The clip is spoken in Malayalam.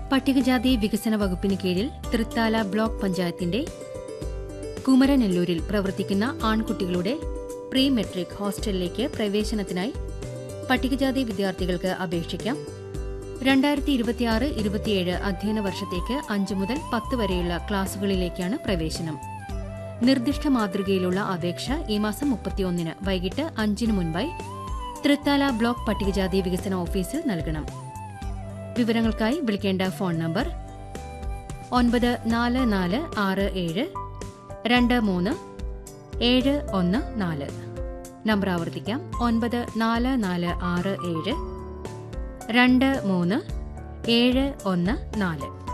പട്ടികജാതി വികസന വകുപ്പിന് കീഴിൽ തൃത്താല ബ്ലോക്ക് പഞ്ചായത്തിന്റെ കുമരനെല്ലൂരിൽ പ്രവർത്തിക്കുന്ന ആൺകുട്ടികളുടെ പ്രീ മെട്രിക് ഹോസ്റ്റലിലേക്ക് പ്രവേശനത്തിനായി പട്ടികജാതി വിദ്യാർത്ഥികൾക്ക് അപേക്ഷിക്കാം രണ്ടായിരത്തി ഇരുപത്തിയാറ് ഇരുപത്തിയേഴ് അധ്യയന വർഷത്തേക്ക് അഞ്ചു മുതൽ പത്ത് വരെയുള്ള ക്ലാസുകളിലേക്കാണ് പ്രവേശനം നിർദ്ദിഷ്ട മാതൃകയിലുള്ള അപേക്ഷ ഈ മാസം മുപ്പത്തിയൊന്നിന് വൈകിട്ട് അഞ്ചിന് മുൻപായി തൃത്താല ബ്ലോക്ക് പട്ടികജാതി വികസന ഓഫീസിൽ നൽകണം വിവരങ്ങൾക്കായി വിളിക്കേണ്ട ഫോൺ നമ്പർ ഒൻപത് നാല് നാല് ആറ് ഏഴ് രണ്ട് മൂന്ന് ഏഴ് ഒന്ന് നാല് നമ്പർ ആവർത്തിക്കാം ഒൻപത് നാല് നാല് ആറ് ഏഴ് രണ്ട് മൂന്ന് ഏഴ് ഒന്ന് നാല്